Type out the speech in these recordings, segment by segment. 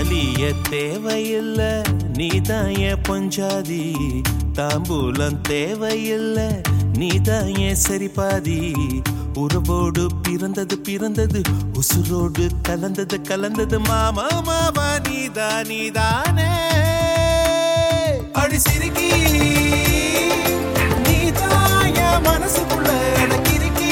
தாலிய தேவையில்ல நீதான் என் பொஞ்சாதி தாம்பூலம் தேவையில்ல நீதான் என் சரிபாதி உறவோடு பிறந்தது பிறந்தது உசுரோடு கலந்தது கலந்தது மாமா மாமா நீதா நீதானே அடி சிரிக்கி நீதான் என் மனசுக்குள்ள எனக்கு இருக்கி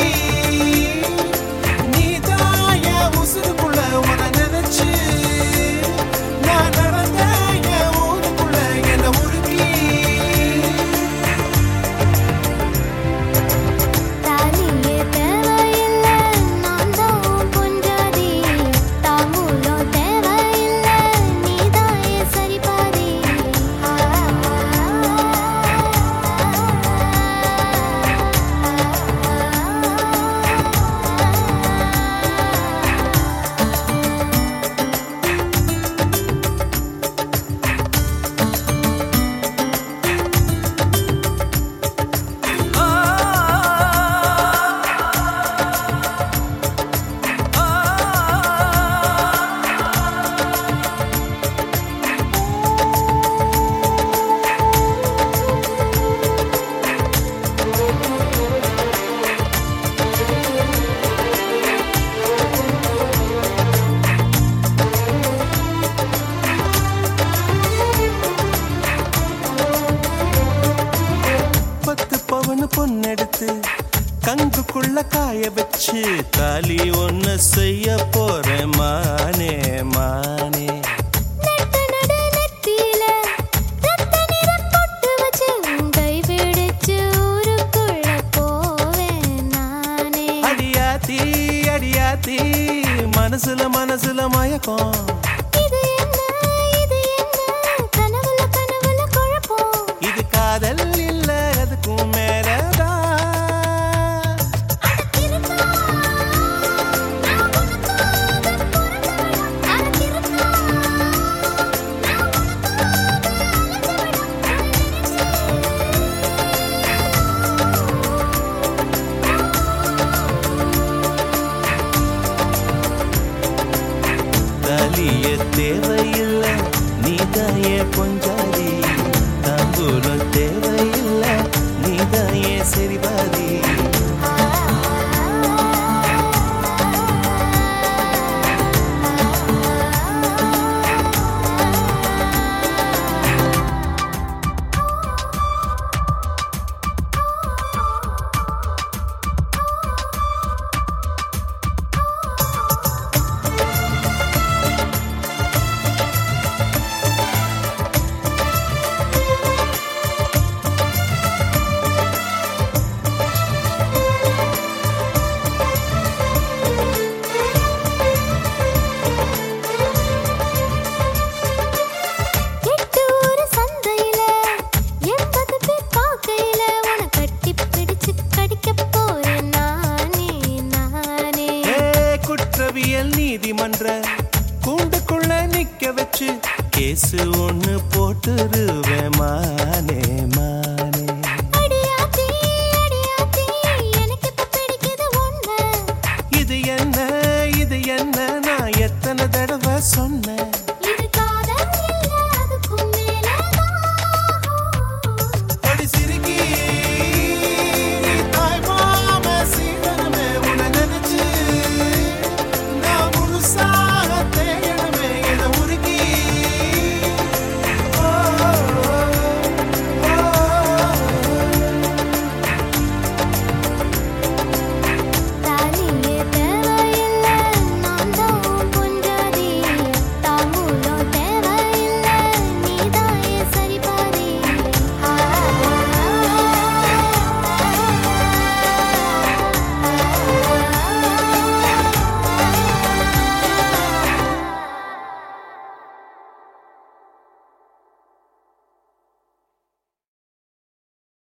நீதான் என் உசுருக்குள்ள உன நினைச்சு நான் நடந்த என் ஊருக்குள்ள என்ன உருக்கி தாலியே தேவையில்ல நான் தான் பொஞ்சாதி தாம்பூலம் தேவையில்ல நீதான் என் சரிபாதி பத்து பவனு பொண்ணெடுத்து கங்குக்குள்ள காய வச்சு தாலி ஒண்ணு செய்ய போறேன் மானே மானே நட்ட நடு நெத்தியில ரத்த நிறம் பொட்டு வச்சு உன் கை பிடிச்சு ஊருக்குள்ள போவேன் நானே அடியாத்தி அடியாத்தி மனசுல மனசுல மயக்கம் இது என்ன இது என்ன கனவுல கனவுல குழப்பம் இது காதல் இல்ல அதுக்கும் மேலதான் தாலிய தேவையில்ல நீதாய பொஞ்சாதி தாம்பூலம் தேவையில்ல நீதாய சரிபாதி எட்டு ஊரு சந்தையில எண்பது பேர் பார்க்கையில உன்னை கட்டிப் பிடிச்சு கடிக்கப் போறேன் நானே, நானே. ஏ குற்றவியல் நீதிமன்ற கூண்டுக்குள்ள நிக்க வச்சு கேசு ஒண்ணு போட்டுருவேன் மானே